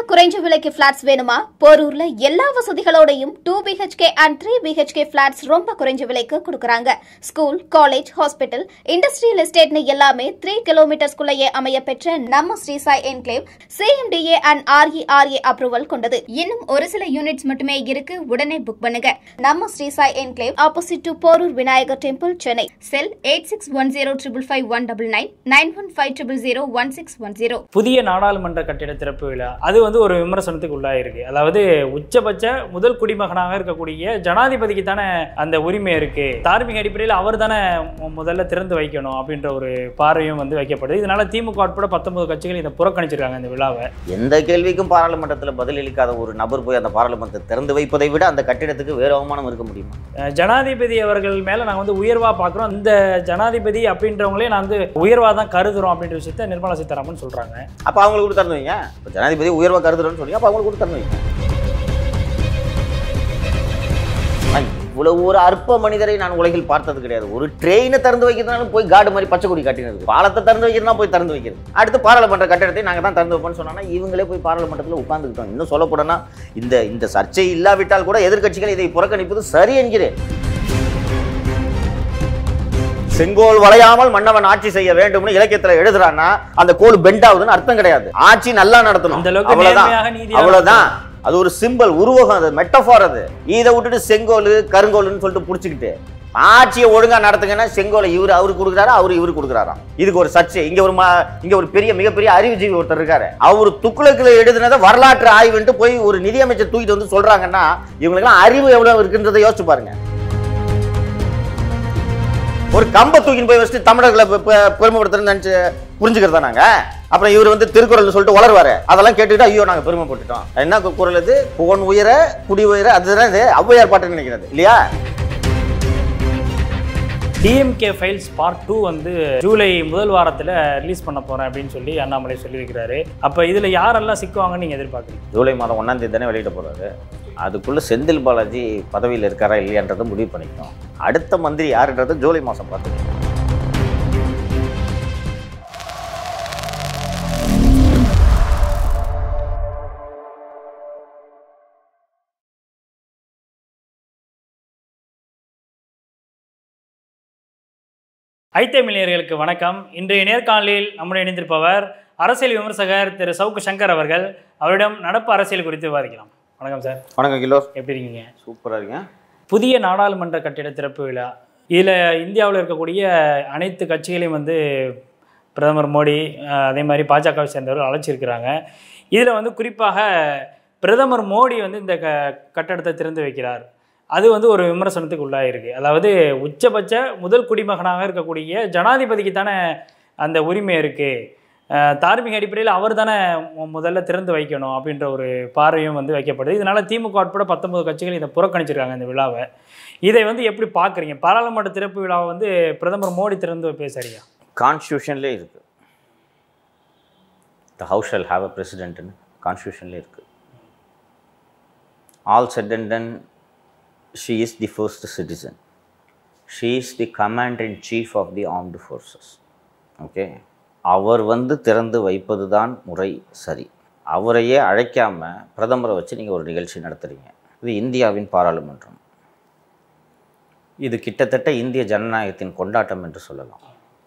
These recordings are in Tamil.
குறைஞ்ச விலைக்கு பிளாட்ஸ் வேணுமா போரூர்ல எல்லா வசதிகளோடையும் two BHK and three BHK flats ரொம்ப குறைஞ்ச விலைக்கு கொடுக்கறாங்க ஸ்கூல் காலேஜ் ஹாஸ்பிட்டல் இண்டஸ்ட்ரியல் எஸ்டேட்னு எல்லாமே த்ரீ கிலோமீட்டர்ஸ்குள்ளேயே அமைய பெற்ற நம்ம Sri Sai enclave CMDA and RERA approval கொண்டது இன்னும் ஒரு சில யூனிட்ஸ் மட்டுமே இருக்கு உடனே புக் பண்ணுங்க நம்ம Sri Sai enclave opposite to Porur Vinayagar temple Chennai cell eight six one zero triple five one double nine nine one five triple zero one six one zero புதிய நாடாளுமன்ற கட்டிட திறப்பு விழா அது வந்து ஒரு விமர்சனத்துக்கு உள்ளாயிருக்கு அதாவது உச்சபட்ச முதல் குடிமகனாக இருக்கக்கூடிய ஜனாதிபதிக்கு தானே அந்த உரிமை இருக்கு தார்மீக அடிப்படையில் அவர் தானே முதல்ல திறந்து வைக்கணும் அப்படின்ற ஒரு பார்வையும் வந்து வைக்கப்படுது இதனால திமுக உட்பட பத்தொன்பது கட்சிகள் இதை புறக்கணிச்சிருக்காங்க இந்த விழாவை எந்த கேள்விக்கும் பாராளுமன்றத்தில் பதிலளிக்காத ஒரு நபர் போய் அந்த பாராளுமன்றத்தை திறந்து வைப்பதை விட அந்த கட்டிடத்துக்கு வேறு அவமானம் இருக்க முடியுமா அஹ் ஜனாதிபதி அவர்கள் மேல நாங்கள் வந்து உயர்வா பார்க்குறோம் இந்த ஜனாதிபதி அப்படின்றவங்களே நான் வந்து உயர்வா தான் கருதுறோம் அப்படின்ற விஷயத்த நிர்மலா சீதாராமன் சொல்றாங்க அப்போ அவங்களுக்கு கூட திறந்து வைங்க இப்போ ஜனாதிபதி உயர்வாக கருதுறோன்னு சொல்லி அப்போ அவங்களுக்கு கூட திறந்து வைங்க ஆனா, இவ்வளவு ஒரு அற்ப மனிதரை நான் உலகில் பார்த்தது கிடையாது ஒரு ட்ரெயினை திறந்து வைக்கிறதுனாலும் போய் காடு மாதிரி பச்சை கொடி காட்டினது பாலத்தை திறந்து வைக்கிறதுனா போய் திறந்து வைக்கிறது அடுத்து பாராளுமன்ற கட்டடத்தை நாங்கள் தான் திறந்து வைப்போம்னு சொன்னா இவங்களே போய் பாராளுமன்றத்தில் உட்கார்ந்துக்கிட்டோம் இன்னும் சொல்ல போனா இந்த இந்த சர்ச்சை இல்லாவிட்டால் கூட எதிர்க்கட்சிகள் இதை புறக்கணிப்பது சரி என்கிறேன் செங்கோல் வளையாமல் மன்னவன் ஆட்சி செய்ய வேண்டும்னு இலக்கியத்துல எழுதுறான்னா அந்த கோல் பெண்ட் ஆகுதுன்னு அர்த்தம் கிடையாது ஆட்சி நல்லா நடத்தணும் அந்த அளவுக்கு அவ்வளவுதான் நேர்மையாக நீதியாக அவ்வளவுதான் அது ஒரு சிம்பல் உருவகம் அது மெட்டஃபார் அது இதை விட்டுட்டு செங்கோல் கருங்கோல்னு சொல்லிட்டு புடிச்சுக்கிட்டு ஆட்சியை ஒழுங்கா நடத்துங்கன்னா செங்கோலை இவரு அவரு கொடுக்குறாரு அவரு இவரு கொடுக்குறாராம் இதுக்கு ஒரு சர்ச்சை இங்க ஒரு ம- இங்க ஒரு பெரிய மிகப்பெரிய அறிவுஜீவி ஒருத்தர் இருக்காரு அவரு துக்குளக்குல எழுதுனதை வரலாற்று ஆய்வுன்ட்டு போய் ஒரு நிதியமைச்சர் தூக்கிட்டு வந்து சொல்றாங்கன்னா இவங்களுக்கெல்லாம் அறிவு எவ்வளவு இருக்குன்றதை யோசிச்சு பாருங்க ஒரு கம்ப தூக்கின்னு போய் வச்சுட்டு தமிழர்களை பெ- பெ- பெருமைப்படுத்துறேன்னு நினைச்சு புரிஞ்சுக்கிறதா நாங்க அப்புறம் இவர் வந்து திருக்குறள் சொல்லிட்டு வளருவாரு அதெல்லாம் கேட்டுட்டு ஐயோ நாங்க பெருமைப்பட்டுட்டோம் என்ன கு- குறள் இது புகன் உயர குடி உயர அதுதான் இது ஔவையார் பாட்டுன்னு நினைக்கிறது இல்லையா டிஎம்கே ஃபைல்ஸ் பார்ட் டூ வந்து ஜூலை முதல் வாரத்தில் ரிலீஸ் பண்ண போகிறேன் அப்படின்னு சொல்லி அண்ணாமலை சொல்லியிருக்கிறாரு அப்போ இதில் யாரெல்லாம் சிக்குவாங்கன்னு நீங்கள் எதிர்பார்க்குறீங்க ஜூலை மாதம் ஒன்னாம் தேதி தானே வெளியிட போறாரு அதுக்குள்ள செந்தில் பாலாஜி பதவியில் இருக்காரா இல்லையான்றதை முடிவு பண்ணிக்கணும் அடுத்த மந்திரி யாருன்றதை ஜூலை மாதம் பார்த்துக்கணும் ஐத்தமிழியர்களுக்கு வணக்கம் இன்றைய நேர்காணலில் நம்முடைய இணைந்திருப்பவர் அரசியல் விமர்சகர் திரு சவுக்கு சங்கர் அவர்கள் அவரிடம் நடப்பு அரசியல் குறித்து விவாதிக்கலாம் வணக்கம் சார் வணக்கம் கிலோ எப்படி இருக்கீங்க சூப்பராக இருக்கீங்க புதிய நாடாளுமன்ற கட்டிட திறப்பு விழா இதில் இந்தியாவில் இருக்கக்கூடிய அனைத்து கட்சிகளையும் வந்து பிரதமர் மோடி அஹ், அதே மாதிரி பாஜகவை சேர்ந்தவர்கள் அழைச்சிருக்கிறாங்க இதில் வந்து குறிப்பாக பிரதமர் மோடி வந்து இந்த க கட்டடத்தை திறந்து வைக்கிறார் அது வந்து ஒரு விமர்சனத்துக்கு உள்ளாயிருக்கு அதாவது உச்சபட்ச முதல் குடிமகனாக இருக்கக்கூடிய ஜனாதிபதிக்கு தானே அந்த உரிமை இருக்குது தார்மீக அடிப்படையில் அவர் தானே மு- முதல்ல திறந்து வைக்கணும் அப்படின்ற ஒரு பார்வையும் வந்து வைக்கப்படுது இதனால திமுக உட்பட பத்தொன்பது கட்சிகள் இதை புறக்கணிச்சிருக்காங்க இந்த விழாவை இதை வந்து எப்படி பார்க்குறீங்க பாராளுமன்ற திறப்பு விழாவை வந்து பிரதமர் மோடி திறந்து பேசுறீங்க கான்ஸ்டியூஷன்லேயே இருக்கு the house shall have a பிரசிடென்ட்னு கான்ஸ்டியூஷன்லேயே இருக்கு all set and done she is the first citizen she is the commander in chief of the armed forces okay அவர் வந்து திறந்து வைப்பது தான் முறை சரி அவரையே அழைக்காம பிரதமரை வச்சு நீங்கள் ஒரு நிகழ்ச்சி நடத்துகிறீங்க இது இந்தியாவின் பாராளுமன்றம் இது கிட்டத்தட்ட இந்திய ஜனநாயகத்தின் கொண்டாட்டம் என்று சொல்லலாம்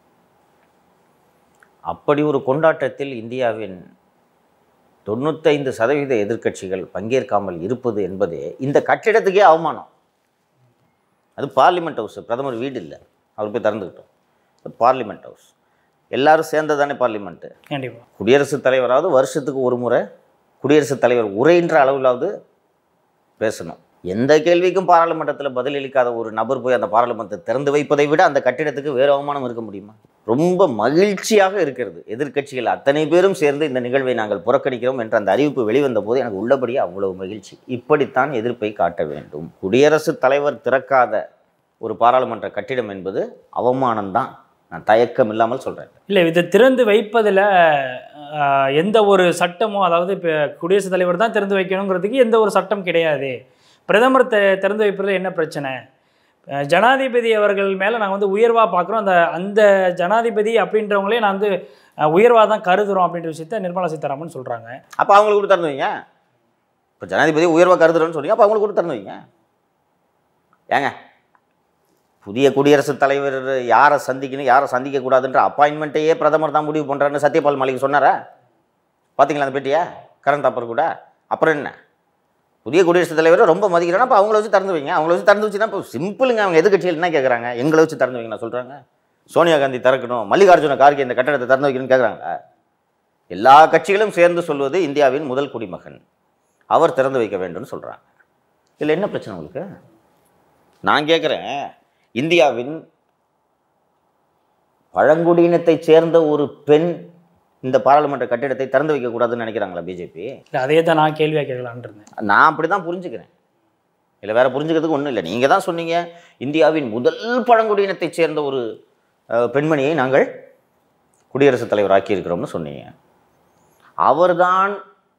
அப்படி ஒரு கொண்டாட்டத்தில் இந்தியாவின் தொண்ணூத்தைந்து சதவீத எதிர்க்கட்சிகள் பங்கேற்காமல் இருப்பது என்பதே இந்த கட்டிடத்துக்கே அவமானம் அது பார்லிமெண்ட் ஹவுஸ் பிரதமர் வீடு இல்லை அவர் போய் திறந்துக்கிட்டோம் பார்லிமெண்ட் ஹவுஸ் எல்லாரும் சேர்ந்து தானே பார்லிமெண்ட்டு கண்டிப்பாக குடியரசுத் தலைவராவது வருஷத்துக்கு ஒரு முறை குடியரசுத் தலைவர் உரைன்ற அளவிலாவது பேசணும் எந்த கேள்விக்கும் பாராளுமன்றத்தில் பதிலளிக்காத ஒரு நபர் போய் அந்த பாராளுமன்றத்தை திறந்து வைப்பதை விட அந்த கட்டிடத்துக்கு வேறு அவமானம் இருக்க முடியுமா ரொம்ப மகிழ்ச்சியாக இருக்கிறது எதிர்க்கட்சிகள் அத்தனை பேரும் சேர்ந்து இந்த நிகழ்வை நாங்கள் புறக்கணிக்கிறோம் என்ற அந்த அறிவிப்பு வெளிவந்த போது எனக்கு உள்ளபடியே அவ்வளவு மகிழ்ச்சி இப்படித்தான் எதிர்ப்பை காட்ட வேண்டும் குடியரசுத் தலைவர் திறக்காத ஒரு பாராளுமன்ற கட்டிடம் என்பது அவமானம்தான் நான் தயக்கம் இல்லாமல் சொல்கிறேன் இல்லை இதை திறந்து வைப்பதில் ஆஹ், எந்த ஒரு சட்டமும் அதாவது இப்போ குடியரசுத் தலைவர் தான் திறந்து வைக்கணுங்கிறதுக்கு எந்த ஒரு சட்டம் கிடையாது பிரதமர் த திறந்து வைப்பதில் என்ன பிரச்சனை அஹ், ஜனாதிபதி அவர்கள் மேலே நாங்கள் வந்து உயர்வாக பார்க்குறோம் அந்த அந்த ஜனாதிபதி அப்படின்றவங்களே நான் வந்து உயர்வாக தான் கருதுறோம் அப்படின்ற விஷயத்த நிர்மலா சீதாராமன் சொல்கிறாங்க அப்போ அவங்களுக்கு கூட திறந்து வைங்க இப்போ ஜனாதிபதி உயர்வாக கருதுறேன்னு சொல்றீங்க அப்போ அவங்களுக்கு கூட திறந்து வைங்க ஏங்க புதிய குடியரசுத் தலைவர் யாரை சந்திக்கணும் யாரை சந்திக்கக்கூடாதுன்ற அப்பாயின்மெண்ட்டையே பிரதமர் தான் முடிவு பண்ணுறாருன்னு சத்யபால் மாலிக் சொன்னாரா பார்த்தீங்களா அந்த பேட்டியா கரண்ட் அப்பர் கூட அப்புறம் என்ன புதிய குடியரசுத் தலைவரை ரொம்ப மதிக்கிறாங்க அப்போ அவங்கள வச்சு திறந்து வைங்க அவங்கள வச்சு திறந்து வச்சுன்னா இப்போ சிம்பிளுங்க அவங்க எதிர்கட்சியில் என்ன கேட்குறாங்க எங்களை வச்சு திறந்து வைங்க சொல்கிறாங்க சோனியா காந்தி திறக்கணும் மல்லிகார்ஜுன கார்கே இந்த கட்டடத்தை திறந்து வைக்கணும்னு கேட்குறாங்க எல்லா கட்சிகளும் சேர்ந்து சொல்வது இந்தியாவின் முதல் குடிமகன் அவர் திறந்து வைக்க வேண்டும்னு சொல்கிறாங்க இதில் என்ன பிரச்சனை உங்களுக்கு நான் கேட்குறேன் இந்தியாவின் பழங்குடியினத்தைச் சேர்ந்த ஒரு பெண் இந்த பாராளுமன்ற கட்டிடத்தை திறந்து வைக்கக்கூடாதுன்னு நினைக்கிறாங்களா பிஜேபி இல்லை அதே தான் நான் கேள்வியாக கேட்கலான் இருந்தேன் நான் அப்படி தான் புரிஞ்சுக்கிறேன் இல்லை வேற புரிஞ்சுக்கிறதுக்கு ஒன்றும் இல்லை நீங்கள் தான் சொன்னீங்க இந்தியாவின் முதல் பழங்குடியினத்தைச் சேர்ந்த ஒரு அஹ், பெண்மணியை நாங்கள் குடியரசுத் தலைவர் ஆக்கியிருக்கிறோம்னு சொன்னீங்க அவர்தான்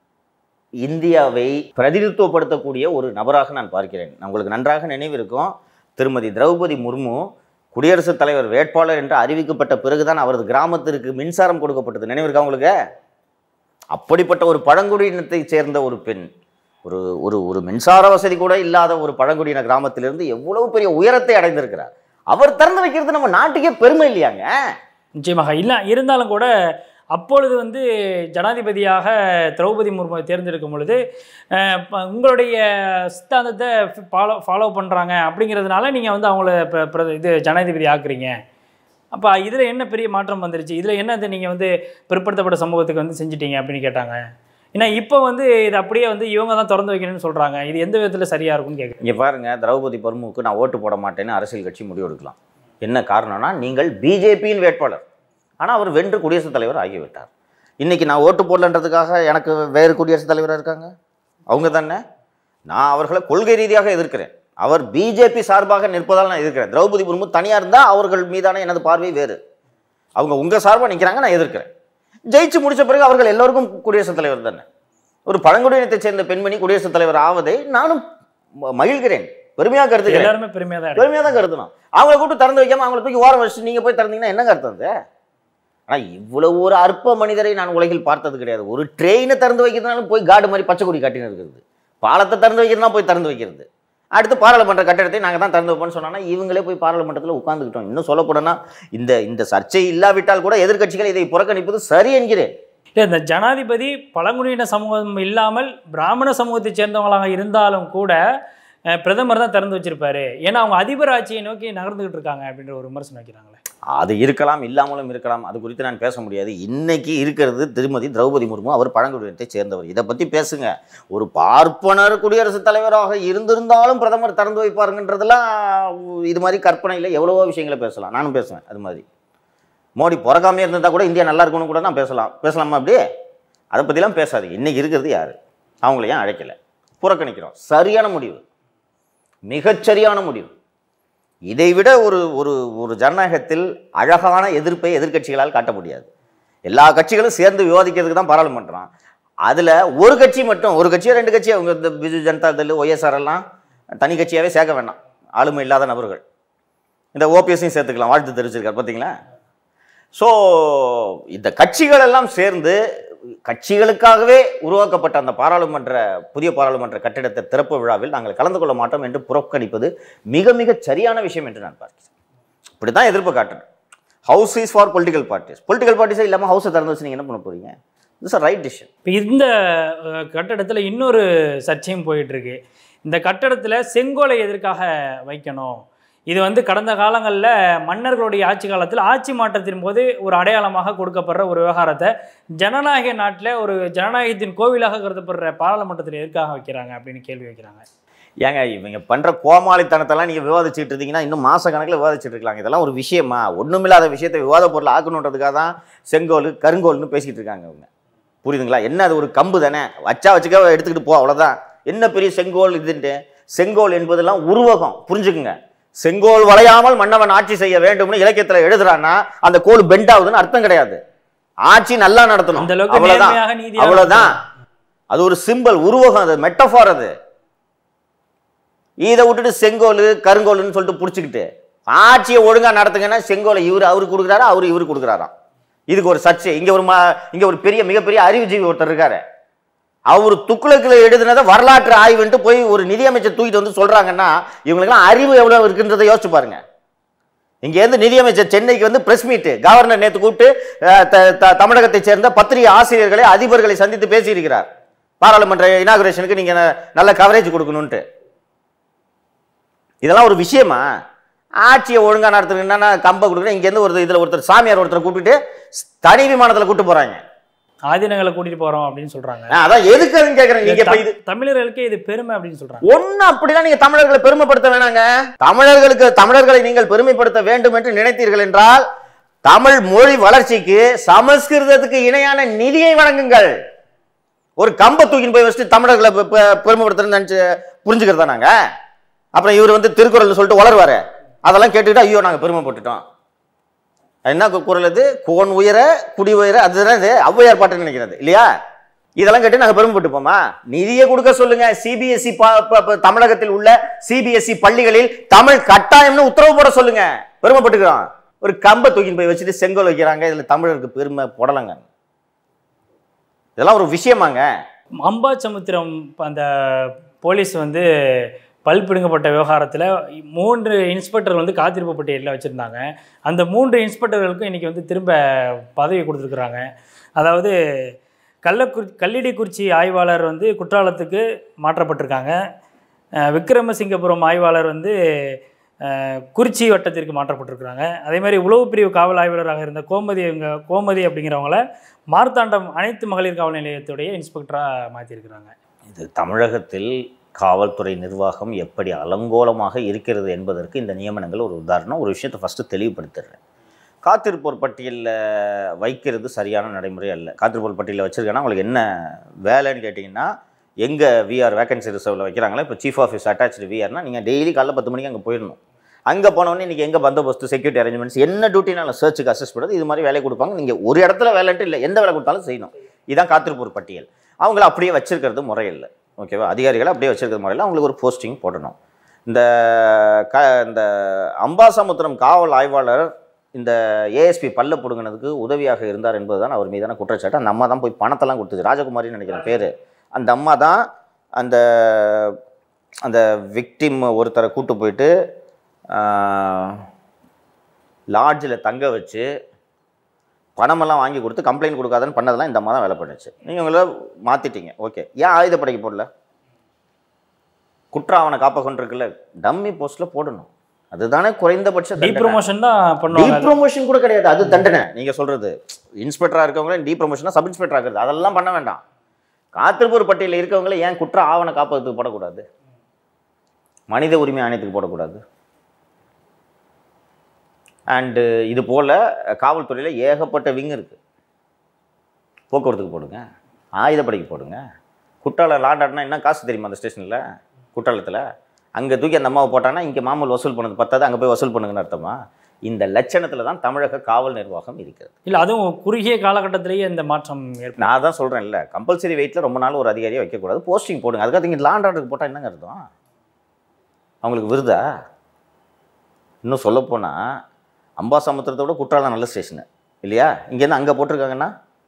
இந்தியாவை பிரதிநிதித்துவப்படுத்தக்கூடிய ஒரு நபராக நான் பார்க்கிறேன் உங்களுக்கு நன்றாக நினைவிருக்கும் திருமதி திரௌபதி முர்மு குடியரசுத் தலைவர் வேட்பாளர் என்று அறிவிக்கப்பட்ட பிறகுதான் அவரது கிராமத்திற்கு மின்சாரம் கொடுக்கப்பட்டது நினைவிருக்கா உங்களுக்கு அப்படிப்பட்ட ஒரு பழங்குடியினத்தைச் சேர்ந்த ஒரு பெண் ஒரு ஒரு ஒரு மின்சார வசதி கூட இல்லாத ஒரு பழங்குடியின கிராமத்திலிருந்து எவ்வளவு பெரிய உயரத்தை அடைந்திருக்கிறார் அவர் திறந்து வைக்கிறது நம்ம நாட்டுக்கே பெருமை இல்லையாங்க நிச்சயமாக இல்லை இருந்தாலும் கூட அப்பொழுது வந்து ஜனாதிபதியாக திரௌபதி முர்முவை தேர்ந்தெடுக்கும் பொழுது அஹ், ப- உங்களுடைய சித்தாந்தத்தை ஃபாலோ ஃபாலோ பண்ணுறாங்க அப்படிங்கிறதுனால நீங்கள் வந்து அவங்கள ப- பிர- இது ஜனாதிபதி ஆக்குறீங்க அப்போ இதில் என்ன பெரிய மாற்றம் வந்துருச்சு இதில் என்ன இது நீங்கள் வந்து பிற்படுத்தப்பட்ட சமூகத்துக்கு வந்து செஞ்சிட்டீங்க அப்படின்னு கேட்டாங்க ஏன்னா இப்போ வந்து இது அப்படியே வந்து இவங்க தான் திறந்து வைக்கணும்னு சொல்கிறாங்க இது எந்த விதத்தில் சரியாக இருக்கும்னு கேட்குறேன் இங்கே பாருங்க திரௌபதி முர்முவுக்கு நான் ஓட்டு போட மாட்டேன்னு அரசியல் கட்சி முடிவெடுக்கலாம் என்ன காரணம்னா நீங்கள் பிஜேபியின் வேட்பாளர் ஆனால் அவர் வென்று குடியரசுத் தலைவர் ஆகிவிட்டார் இன்னைக்கு நான் ஓட்டு போடலன்றதுக்காக எனக்கு வேறு குடியரசுத் தலைவராக இருக்காங்க அவங்க தானே நான் அவர்களை கொள்கை ரீதியாக எதிர்க்கிறேன் அவர் பிஜேபி சார்பாக நிற்பதால் நான் எதிர்க்கிறேன் திரௌபதி முர்மு தனியாக இருந்தால் அவர்கள் மீதான எனது பார்வை வேறு அவங்க உங்கள் சார்பாக நிற்கிறாங்க நான் எதிர்க்கிறேன் ஜெயிச்சு முடிச்ச பிறகு அவர்கள் எல்லோருக்கும் குடியரசுத் தலைவர் தானே ஒரு பழங்குடியினத்தைச் சேர்ந்த பெண்மணி குடியரசுத் தலைவர் ஆவதை நானும் ம- மகிழ்கிறேன் பெருமையாக கருதுகிறேன் எல்லாருமே பெருமையாக தான் பெருமையாக தான் கருதணும் அவங்கள கூப்பிட்டு திறந்து வைக்காம அவங்கள தூக்கி ஓரம் வச்சு நீங்கள் போய் திறந்தீங்கன்னா என்னங்க அர்த்தம் அது ஆனால் இவ்வளவு ஒரு அற்ப மனிதரை நான் உலகில் பார்த்தது கிடையாது ஒரு ட்ரெயினை திறந்து வைக்கிறதுனாலும் போய் காடு மாதிரி பச்சை கொடி காட்டின்னு இருக்கிறது பாலத்தை திறந்து வைக்கிறதுனா போய் திறந்து வைக்கிறது அடுத்து பாராளுமன்ற கட்டடத்தை நாங்கள் தான் திறந்து வைப்போம்னு சொன்னோன்னா இவங்களே போய் பாராளுமன்றத்தில் உட்காந்துக்கிட்டோம் இன்னும் சொல்ல போனோம்னா இந்த இந்த சர்ச்சை இல்லாவிட்டால் கூட எதிர்க்கட்சிகள் இதை புறக்கணிப்பது சரி என்கிறேன் இல்லை இந்த ஜனாதிபதி பழங்குடியின சமூகம் இல்லாமல் பிராமண சமூகத்தைச் சேர்ந்தவங்களாக இருந்தாலும் கூட அஹ், பிரதமர் தான் திறந்து வச்சிருப்பாரு ஏன்னா அவங்க அதிபர் ஆட்சியை நோக்கி நகர்ந்துகிட்டு இருக்காங்க அப்படின்ற ஒரு விமர்சனம் வைக்கிறாங்களே அது இருக்கலாம் இல்லாமலும் இருக்கலாம் அது குறித்து நான் பேச முடியாது இன்னைக்கு இருக்கிறது திருமதி திரௌபதி முர்மு அவர் பழங்குடியினத்தை சேர்ந்தவர் இதை பற்றி பேசுங்க ஒரு பார்ப்பனர் குடியரசுத் தலைவராக இருந்திருந்தாலும் பிரதமர் திறந்து வைப்பாருங்கன்றதெல்லாம் இது மாதிரி கற்பனையில் எவ்வளவோ விஷயங்களை பேசலாம் நானும் பேசுவேன் அது மாதிரி மோடி பிறக்காமே இருந்திருந்தா கூட இந்தியா நல்லா இருக்கணும் கூட நான் பேசலாம் பேசலாமா அப்படியே அதை பற்றிலாம் பேசாதீங்க இன்னைக்கு இருக்கிறது யார் அவங்கள ஏன் அழைக்கல புறக்கணிக்கிறோம் சரியான முடிவு மிகச்சரியான முடிவு இதைவிட ஒரு ஒரு ஒரு ஜனநாயகத்தில் அழகான எதிர்ப்பை எதிர்க்கட்சிகளால் காட்ட முடியாது எல்லா கட்சிகளும் சேர்ந்து விவாதிக்கிறதுக்கு தான் பாராளுமன்றம் அதில் ஒரு கட்சி மட்டும் ஒரு கட்சியோ ரெண்டு கட்சியோ அவங்க இந்த பிஜு ஜனதா தள் ஒய்எஸ்ஆர் எல்லாம் தனி கட்சியாகவே சேர்க்க வேண்டாம் ஆளுமை இல்லாத நபர்கள் இந்த ஓபிஎஸ்ஸையும் சேர்த்துக்கலாம் வாழ்த்து தெரிவிச்சிருக்கார் பார்த்தீங்களா ஸோ இந்த கட்சிகள் எல்லாம் சேர்ந்து கட்சிகளுக்காகவே உருவாக்கப்பட்ட அந்த பாராளுமன்ற புதிய பாராளுமன்ற கட்டிடத்தை திறப்பு விழாவில் நாங்கள் கலந்து கொள்ள மாட்டோம் என்று புறக்கணிப்பது மிக மிக சரியான விஷயம் என்று நான் பார்க்கிறேன் இப்படி தான் எதிர்ப்பு காட்டணும் house is for political parties political பார்ட்டிஸே இல்லாமல் ஹவுஸை திறந்து வச்சு நீங்கள் என்ன பண்ண போறீங்க இட்ஸ் அ ரைட் டிசிஷன் இப்போ இந்த அஹ், கட்டடத்தில் இன்னொரு சர்ச்சையும் போயிட்டு இருக்கு இந்த கட்டடத்தில் செங்கோலை எதற்காக வைக்கணும் இது வந்து கடந்த காலங்களில் மன்னர்களுடைய ஆட்சி காலத்தில் ஆட்சி மாற்றத்தின் போது ஒரு அடையாளமாக கொடுக்கப்படுற ஒரு விவகாரத்தை ஜனநாயக நாட்டில் ஒரு ஜனநாயகத்தின் கோவிலாக கருதப்படுற பாராளுமன்றத்தில் எதற்காக வைக்கிறாங்க அப்படின்னு கேள்வி வைக்கிறாங்க ஏங்க இவங்க பண்ணுற கோமாளித்தனத்தெல்லாம் நீங்கள் விவாதிச்சுட்டு இருந்தீங்கன்னா இன்னும் மாச கணக்கில் விவாதிச்சுட்டு இருக்கலாம் இதெல்லாம் ஒரு விஷயமா ஒன்றுமில்லாத விஷயத்தை விவாத பொருள் ஆக்கணுன்றதுக்காக தான் செங்கோல் கருங்கோல்னு பேசிகிட்டு இருக்காங்க அவங்க புரியுதுங்களா என்ன அது ஒரு கம்பு தானே வச்சா வச்சுக்க எடுத்துக்கிட்டு போ அவ்வளோதான் என்ன பெரிய செங்கோல் இதுன்ட்டு செங்கோல் என்பதெல்லாம் உருவகம் புரிஞ்சுக்குங்க செங்கோல் வளையாமல் மன்னவன் ஆட்சி செய்ய வேண்டும்னு இலக்கியத்தில் எழுதுறான்னா அந்த கோல் பெண்ட் ஆகுதுன்னு அர்த்தம் கிடையாது ஆட்சி நல்லா நடத்தணும் அந்த அளவுக்கு அவ்வளவுதான் நேர்மையாக நீதியாக அவ்வளவுதான் அது ஒரு சிம்பல் உருவகம் அது மெட்டஃபார் அது இதை விட்டுட்டு செங்கோல் கருங்கோல்னு சொல்லிட்டு பிடிச்சிக்கிட்டு ஆட்சியை ஒழுங்கா நடத்துங்கன்னா செங்கோலை இவர் அவரு கொடுக்குறாரா அவரு இவரு கொடுக்குறாராம் இதுக்கு ஒரு சர்ச்சை இங்க ஒரு ம- இங்க ஒரு பெரிய மிகப்பெரிய அறிவுஜீவி ஒருத்தர் இருக்காரு அவர் துக்குளக்கில் எழுதுனதை வரலாற்று ஆய்வுன்ட்டு போய் ஒரு நிதியமைச்சர் தூக்கிட்டு வந்து சொல்றாங்கன்னா இவங்களுக்கெல்லாம் அறிவு எவ்வளவு இருக்குன்றதை யோசிச்சு பாருங்க இங்க இருந்து நிதியமைச்சர் சென்னைக்கு வந்து பிரஸ் மீட் கவர்னர் நேத்து கூப்பிட்டு அஹ், த- த- தமிழகத்தைச் சேர்ந்த பத்திரிகை ஆசிரியர்களை அதிபர்களை சந்தித்து பேசியிருக்கிறார் பாராளுமன்ற இனாகுரேஷனுக்கு நீங்க ந- நல்ல கவரேஜ் கொடுக்கணும்ட்டு இதெல்லாம் ஒரு விஷயமா ஆட்சியை ஒழுங்கா நடத்துறது என்னன்னா கம்ப கொடுக்குறேன் இங்க இருந்து ஒரு இதுல ஒருத்தர் சாமியார் ஒருத்தர் கூப்பிட்டு தனி விமானத்துல கூட்டு போறாங்க ஆதீனங்களை கூட்டிட்டு போறோம் அப்படின்னு சொல்றாங்க ஆ, அதான் எதுக்கு அதுன்னு கேக்குறேன் நீங்க இப்ப இது த- தமிழர்களுக்கே இது பெருமை அப்படின்னு சொல்றாங்க ஒண்ணு அப்படிலாம் நீங்க தமிழர்களை பெருமைப்படுத்த வேணாங்க தமிழர்களுக்கு தமிழர்களை நீங்கள் பெருமைப்படுத்த வேண்டும் என்று நினைத்தீர்கள் என்றால் தமிழ் மொழி வளர்ச்சிக்கு சமஸ்கிருதத்துக்கு இணையான நிதியை வழங்குங்கள் ஒரு கம்ப தூக்கின்னு போய் வச்சுட்டு தமிழர்களை பெ- பெ- பெருமைப்படுத்துறேன்னு நினைச்சு புரிஞ்சுக்கிறதா நாங்க அப்புறம் இவர் வந்து திருக்குறள் சொல்லிட்டு வளருவாரு அதெல்லாம் கேட்டுக்கிட்டு ஐயோ நாங்க பெருமைப்பட்டுட்டோம் என்ன கு- குறள் இது கோன் உயர குடி உயர அதுதான் இது ஔவையார் பாட்டுன்னு நினைக்கிறது இல்லையா இதெல்லாம் கேட்டு நாங்க பெருமைப்பட்டுப்போமா நிதியை கொடுக்க சொல்லுங்க சிபிஎஸ்இ தமிழகத்தில் உள்ள சிபிஎஸ்இ பள்ளிகளில் தமிழ் கட்டாயம்னு உத்தரவு போட சொல்லுங்க பெருமைப்பட்டுக்கிறோம் ஒரு கம்பை தூக்கின்னு போய் வச்சுட்டு செங்கோல் வைக்கிறாங்க இதுல தமிழருக்கு பெருமை போடலங்க இதெல்லாம் ஒரு விஷயமாங்க அம்பாசமுத்திரம் அந்த போலீஸ் வந்து பல் பிடுங்கப்பட்ட விவகாரத்தில் மூன்று இன்ஸ்பெக்டர் வந்து காத்திருப்பு பட்டியலில் வச்சுருந்தாங்க அந்த மூன்று இன்ஸ்பெக்டர்களுக்கும் இன்றைக்கி வந்து திரும்ப பதவி கொடுத்துருக்குறாங்க அதாவது கள்ளக்குறி கல்லிடிக்குறிச்சி ஆய்வாளர் வந்து குற்றாலத்துக்கு மாற்றப்பட்டிருக்காங்க அஹ் விக்ரமசிங்கபுரம் ஆய்வாளர் வந்து அஹ், குறிச்சி வட்டத்திற்கு மாற்றப்பட்டிருக்கிறாங்க அதே மாதிரி உளவு பிரிவு காவல் ஆய்வாளராக இருந்த கோமதி இவங்க கோமதி அப்படிங்கிறவங்கள மார்த்தாண்டம் அனைத்து மகளிர் காவல் நிலையத்துடைய இன்ஸ்பெக்டராக மாற்றிருக்கிறாங்க இது தமிழகத்தில் காவல்துறை நிர்வாகம் எப்படி அலங்கோலமாக இருக்கிறது என்பதற்கு இந்த நியமனங்கள் ஒரு உதாரணம் ஒரு விஷயத்தை ஃபஸ்ட்டு தெளிவுபடுத்திடுறேன் காத்திருப்போர் பட்டியலில் வைக்கிறது சரியான நடைமுறை அல்ல காத்திருப்போர் பட்டியலில் வச்சிருக்கேன்னா உங்களுக்கு என்ன வேலைன்னு கேட்டிங்கன்னா எங்கே விஆர் வேகன்சி ரிசர்வில் வைக்கிறாங்களோ இப்போ சீஃப் ஆஃபீஸ் அட்டாச்சு விஆர்னா நீங்கள் டெய்லி காலைல பத்து மணிக்கு அங்கே போயிடணும் அங்கே போனோடனே இன்றைக்கி எங்கே பந்தோபஸ்து செக்யூரிட்டி அரேஞ்ச்மெண்ட்ஸ் என்ன டியூட்டினாலும் சர்ச்சுக்கு அசஸ் பண்ணுறது இது மாதிரி வேலை கொடுப்பாங்க நீங்கள் ஒரு இடத்துல வேலைன்ட்டு இல்லை எந்த வேலை கொடுத்தாலும் செய்யணும் இதுதான் காத்திருப்போர் பட்டியல் அவங்கள அப்படியே வச்சிருக்கிறது முறையில்லை ஓகேவா அதிகாரிகளை அப்படியே வச்சிருக்கிறது முறையில் அவங்களுக்கு ஒரு போஸ்டிங் போடணும் இந்த க இந்த அம்பாசமுத்திரம் காவல் ஆய்வாளர் இந்த ஏஎஸ்பி பல்ல பிடுங்கினதுக்கு உதவியாக இருந்தார் என்பதுதான் அவர் மீதான குற்றச்சாட்டு அந்த அம்மா தான் போய் பணத்தெல்லாம் கொடுத்துச்சு ராஜகுமாரின்னு நினைக்கிறேன் பேர் அந்த அம்மா தான் அந்த அந்த விக்டிம் ஒருத்தரை கூட்டு போயிட்டு லாட்ஜில் தங்க வச்சு பணமெல்லாம் வாங்கி கொடுத்து கம்ப்ளைண்ட் கொடுக்காதன்னு பண்ணதெல்லாம் இந்த அம்மா தான் வேலை பண்ணுச்சு நீங்கள் உங்களை மாற்றிட்டீங்க ஓகே ஏன் ஆயுதப்படைக்கு போடல குற்ற ஆவண காப்பகம் இருக்குல்ல டம்மி போஸ்ட்டில் போடணும் அதுதானே குறைந்தபட்ச டீ தண்டனை. ப்ரொமோஷன் தான் டீ பண்ணுவாங்க ப்ரொமோஷன் கூட கிடையாது அது தண்டனை நீங்க சொல்றது இன்ஸ்பெக்டரா இருக்கவங்கள டீ ப்ரொமோஷனா சப் இன்ஸ்பெக்டர் ஆகுறது அதெல்லாம் பண்ண வேண்டாம் காத்திருப்பூர் பட்டியலில் இருக்கவங்கள ஏன் குற்ற ஆவண காப்பகத்துக்கு போடக்கூடாது மனித உரிமை ஆணையத்துக்கு போடக்கூடாது அண்டு இது போல காவல்துறையில் ஏகப்பட்ட விங் இருக்கு போக்குவரத்துக்கு போடுங்க ஆயுதப்படைக்கு போடுங்க குற்றால லாண்டாட்னா என்ன காசு தெரியுமா அந்த ஸ்டேஷனில் குற்றாலத்தில் அங்கே தூக்கி அந்த அம்மாவை போட்டாங்கன்னா இங்கே மாமூல் வசூல் பண்ணது பத்தாது அங்கே போய் வசூல் பண்ணுங்கன்னு அர்த்தமா இந்த லட்சணத்தில் தான் தமிழக காவல் நிர்வாகம் இருக்கிறது இல்லை அதுவும் குறுகிய காலகட்டத்திலேயே இந்த மாற்றம் ஏற்படும் நான் தான் சொல்கிறேன் இல்லை கம்பல்சரி வெயிட்டில் ரொம்ப நாள் ஒரு அதிகாரியை வைக்கக்கூடாது போஸ்டிங் போடுங்க அதுக்காக இங்கே லாண்ட் ஆர்டருக்கு போட்டால் என்னங்க அர்த்தம் அவங்களுக்கு விருதா இன்னும் சொல்லப்போனால் அம்பாசமுத்திரத்தை விட குற்றாலம் நல்ல ஸ்டேஷனு இல்லையா இங்கேருந்து அங்கே போட்டிருக்காங்கன்னா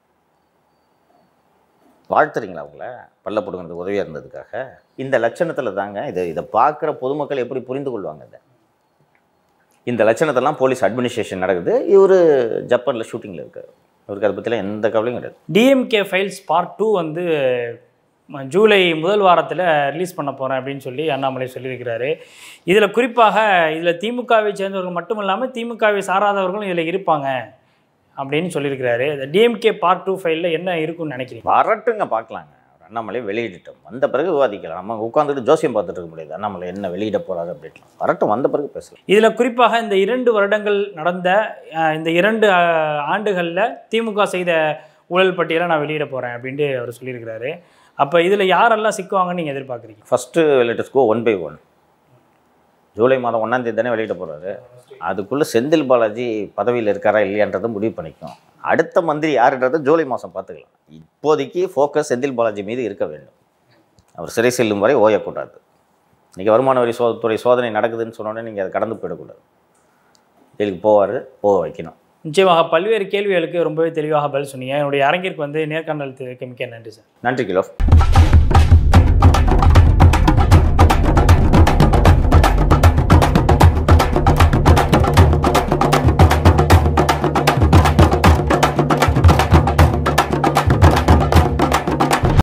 வாழ்த்துறீங்களா அவங்கள பல்ல போடுங்கிறது உதவியாக இருந்ததுக்காக இந்த லட்சணத்தில் தாங்க இதை இதை பார்க்குற பொதுமக்கள் எப்படி புரிந்து கொள்வாங்க இதை இந்த லட்சணத்தெல்லாம் போலீஸ் அட்மினிஸ்ட்ரேஷன் நடக்குது இவர் ஜப்பானில் ஷூட்டிங்கில் இருக்கார் இவருக்கு அதை பற்றிலாம் எந்த கவலையும் கிடையாது டிஎம்கே ஃபைல்ஸ் பார்ட் டூ வந்து ம, ஜூலை முதல் வாரத்தில் ரிலீஸ் பண்ண போகிறேன் அப்படின்னு சொல்லி அண்ணாமலை சொல்லியிருக்கிறாரு இதில் குறிப்பாக இதில் திமுகவை சேர்ந்தவர்கள் மட்டும் இல்லாமல் திமுகவை சாராதவர்களும் இதில் இருப்பாங்க அப்படின்னு சொல்லியிருக்கிறாரு இந்த டிஎம்கே பார்ட் டூ ஃபைலில் என்ன இருக்குன்னு நினைக்கிறீங்க வரட்டுங்க பார்க்கலாங்க அவர் அண்ணாமலை வெளியிட்டோம் வந்த பிறகு விவாதிக்கலாம் நம்ம உட்காந்துட்டு ஜோசியம் பார்த்துட்டு இருக்க முடியாது அண்ணாமலை என்ன வெளியிட போறாரு அப்படின்லாம் வரட்டும் வந்த பிறகு பேசலாம் இதில் குறிப்பாக இந்த இரண்டு வருடங்கள் நடந்த அஹ், இந்த இரண்டு ஆண்டுகளில் திமுக செய்த ஊழல் பட்டியலை நான் வெளியிட போகிறேன் அப்படின்ட்டு அவர் சொல்லியிருக்கிறாரு அப்போ இதில் யாரெல்லாம் சிக்குவாங்கன்னு நீங்கள் எதிர்பார்க்குறீங்க first let's go one by one ஜூலை மாதம் ஒன்றாம் தேதி தானே வெளியிட போகிறாரு அதுக்குள்ளே செந்தில் பாலாஜி பதவியில் இருக்காரா இல்லையான்றதை முடிவு பண்ணிக்கும் அடுத்த மந்திரி யாருன்றதை ஜூலை மாதம் பார்த்துக்கலாம் இப்போதைக்கு ஃபோக்கஸ் செந்தில் பாலாஜி மீது இருக்க வேண்டும் அவர் சிறை செல்லும் வரை ஓயக்கூடாது இன்றைக்கி வருமான வரி சோ துறை சோதனை நடக்குதுன்னு சொன்னோடனே நீங்கள் அதை கடந்து போயிடக்கூடாது ஜெயிலுக்கு போவார் போக வைக்கணும் நிச்சயமாக பல்வேறு கேள்விகளுக்கு ரொம்பவே தெளிவாக பதில் சொன்னீங்க என்னுடைய அரங்கிற்கு வந்து நேர்காணல் மிக்க நன்றி சார் நன்றி கிலோ